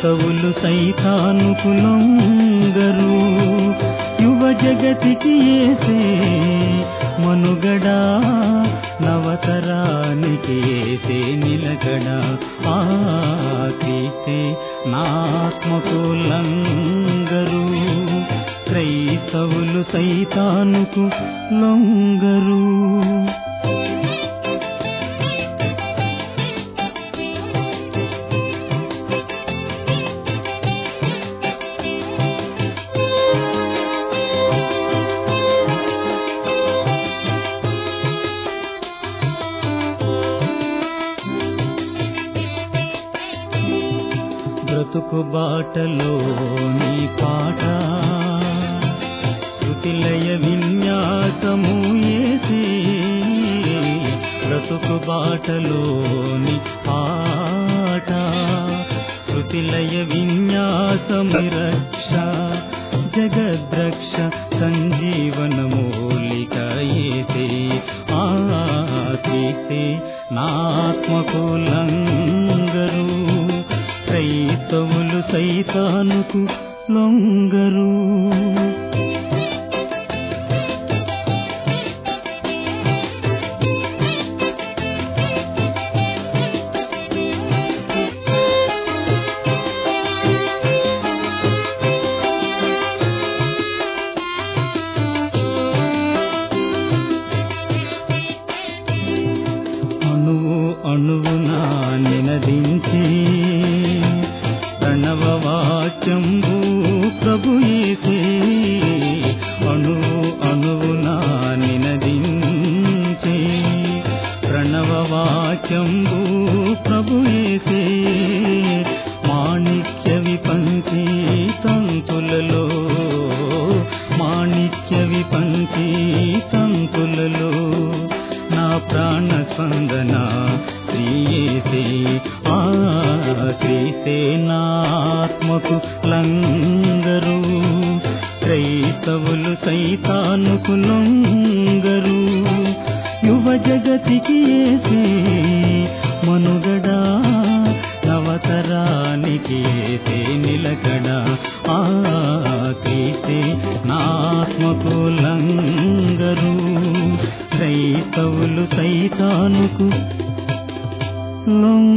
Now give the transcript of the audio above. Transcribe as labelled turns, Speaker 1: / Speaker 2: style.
Speaker 1: క్రైస్తవులు సైతానుకు లొంగరు యువ జగతికి ఏసే మనుగడా నవతరానికి ఏసే నిలకడ ఆ క్రీస్తే నాత్మకు లంగరు క్రైస్తవులు సైతానుకు లొంగరు బ్రతుకు బాటలో నీ పాట శృతిలయ విన్యాసము ఏసే బ్రతుకు బాటలో నీ పాట శృతిలయ విన్యాసము రక్ష జగద్రక్ష సంజీవన మూలిక ఏసే ఆ క్రీస్తే నాత్మకు లంగరు క్రైస్తవులు సైతానుకు లొంగరు అణువు అణువున నినదించి ప్రణవ వాక్యంబు ప్రభు యేసే అణువు అణువున నినదించి ప్రణవ వాక్యంబు ప్రభు యేసే మాణిక్య విపంచి తంతులలో మాణిక్య విపంచి తంతులలో నా ప్రాణ స్పందన శ్రీయేసే ఆ క్రీస్తే నాత్మకు లంగరు క్రైస్తవులు సైతానుకు లొంగరు యువ జగతికి ఏసే మనుగడా నవతరానికి ఏసే నిలకడ ఆ క్రీస్తే నాత్మకు లంగరు క్రైస్తవులు సైతానుకు లొంగరు